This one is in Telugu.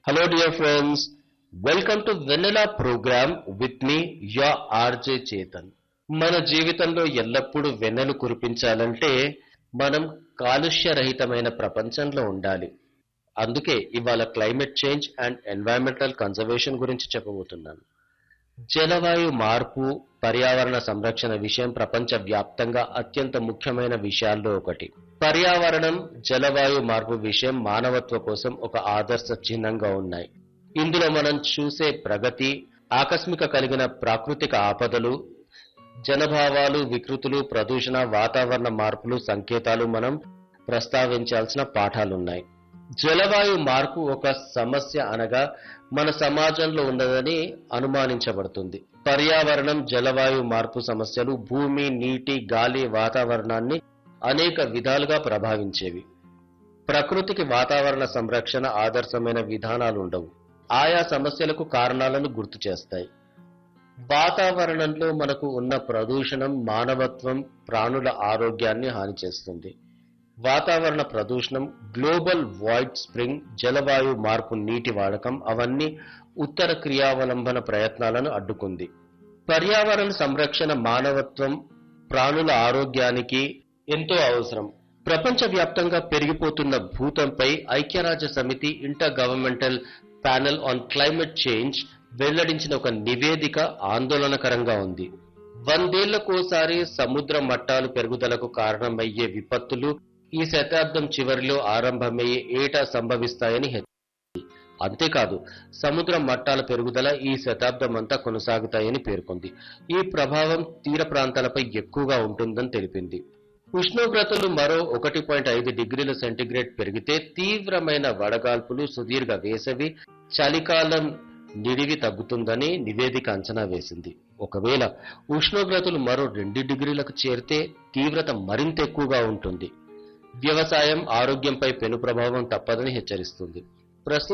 Hello, dear friends. Welcome to Vanilla program with me, your RJ Chetan. మన జీవితంలో ఎల్లప్పుడూ వెన్నెలు కురిపించాలంటే మనం కాలుష్య రహితమైన ప్రపంచంలో ఉండాలి అందుకే ఇవాళ climate change and environmental conservation గురించి చెప్పబోతున్నాను జలవాయు మార్పు పర్యావరణ సంరక్షణ విషయం ప్రపంచ వ్యాప్తంగా అత్యంత ముఖ్యమైన విషయాల్లో ఒకటి పర్యావరణం జలవాయు మార్పు విషయం మానవత్వ కోసం ఒక ఆదర్శ చిహ్నంగా ఉన్నాయి ఇందులో మనం చూసే ప్రగతి ఆకస్మిక కలిగిన ప్రాకృతిక ఆపదలు జనభావాలు వికృతులు ప్రదూషణ వాతావరణ మార్పులు సంకేతాలు మనం ప్రస్తావించాల్సిన పాఠాలున్నాయి జలవాయు మార్పు ఒక సమస్య అనగా మన సమాజంలో ఉన్నదని అనుమానించబడుతుంది పర్యావరణం జలవాయు మార్పు సమస్యలు భూమి నీటి గాలి వాతావరణాన్ని అనేక విధాలుగా ప్రభావించేవి ప్రకృతికి వాతావరణ సంరక్షణ ఆదర్శమైన విధానాలు ఉండవు ఆయా సమస్యలకు కారణాలను గుర్తు చేస్తాయి వాతావరణంలో మనకు ఉన్న ప్రదూషణం మానవత్వం ప్రాణుల ఆరోగ్యాన్ని హాని చేస్తుంది వాతావరణ ప్రదూషణం గ్లోబల్ వాయిడ్ స్ప్రింగ్ జలవాయు మార్పు నీటి వాడకం అవన్నీ ఉత్తర క్రియావలంబన ప్రయత్నాలను అడ్డుకుంది పర్యావరణ సంరక్షణ మానవత్వం ప్రాణుల ఆరోగ్యానికి ఎంతో అవసరం ప్రపంచవ్యాప్తంగా పెరిగిపోతున్న భూతంపై ఐక్యరాజ్య సమితి intergovernmental panel on climate change వెల్లడించిన ఒక నివేదిక ఆందోళనకరంగా ఉంది వందేళ్లకోసారి సముద్ర మట్టాలు పెరుగుదలకు కారణమయ్యే విపత్తులు ఈ శతాబ్దం చివరిలో ఆరంభమయ్యే ఏటా సంభవిస్తాయని హెచ్చరించింది అంతేకాదు సముద్ర మట్టాల పెరుగుదల ఈ శతాబ్దం అంతా కొనసాగుతాయని పేర్కొంది ఈ ప్రభావం తీర ప్రాంతాలపై ఎక్కువగా ఉంటుందని తెలిపింది ఉష్ణోగ్రతలు మరో ఒకటి పాయింట్ ఐదు డిగ్రీల సెంటీగ్రేడ్ పెరిగితే తీవ్రమైన వడగాల్పులు సుదీర్ఘ వేసవి చలికాలం నిడివి తగ్గుతుందని నివేదిక అంచనా వేసింది ఒకవేళ ఉష్ణోగ్రతలు మరో రెండు డిగ్రీలకు చేరితే తీవ్రత మరింత ఎక్కువగా ఉంటుంది వ్యవసాయం ఆరోగ్యంపై పెను ప్రభావం తప్పదని హెచ్చరిస్తుంది ప్రస్తుత